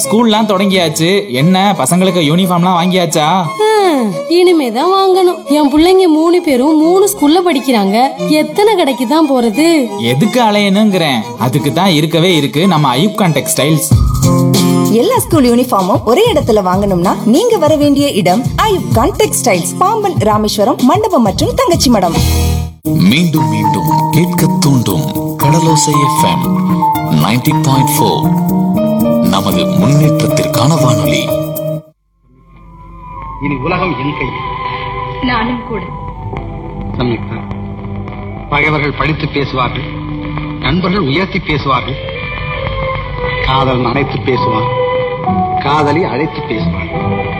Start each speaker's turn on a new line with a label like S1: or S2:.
S1: ஸ்கூல்லாம் தொடங்கியாச்சு என்ன பசங்களுக்கு யூனிஃபார்ம்லாம் வாங்கியாச்சா
S2: ஹம், இனிமேதான் வாங்கணும் என் புள்ளைங்க மூணு பேரும் மூணு ஸ்கூல்ல படிக்கிறாங்க எத்தனை கடைக்கு தான் போறது
S1: எதுக்கு அலையணுங்கிறேன் அதுக்கு தான் இருக்கவே இருக்கு நம்ம ஐப்கான் டெக்ஸ்டைல்ஸ்
S3: எல்லா ஸ்கூல் யூனிஃபார்மும் ஒரே இடத்துல வாங்கணும்னா நீங்க வர வேண்டிய இடம் ஐயூப் கான் டெக்ஸ்டைல்ஸ் பாம்பன் ராமேஸ்வரம் மண்டபம் மற்றும் தங்கச்சி மடம்
S4: மீண்டும் மீண்டும் கேட்க தூண்டும் கடலோசை எஃப்எம் 90.4 பாயிண்ட் ஃபோர் நமது முன்னேற்றத்திற்கான வானொலி
S5: இனி உலகம் என் கையில்
S6: நானும் கூட
S5: சம்யுக்தா பகைவர்கள் படித்து பேசுவார்கள் நண்பர்கள் உயர்த்தி பேசுவார்கள் காதலன் அழைத்து பேசுவான் காதலி அழைத்து பேசுவாள்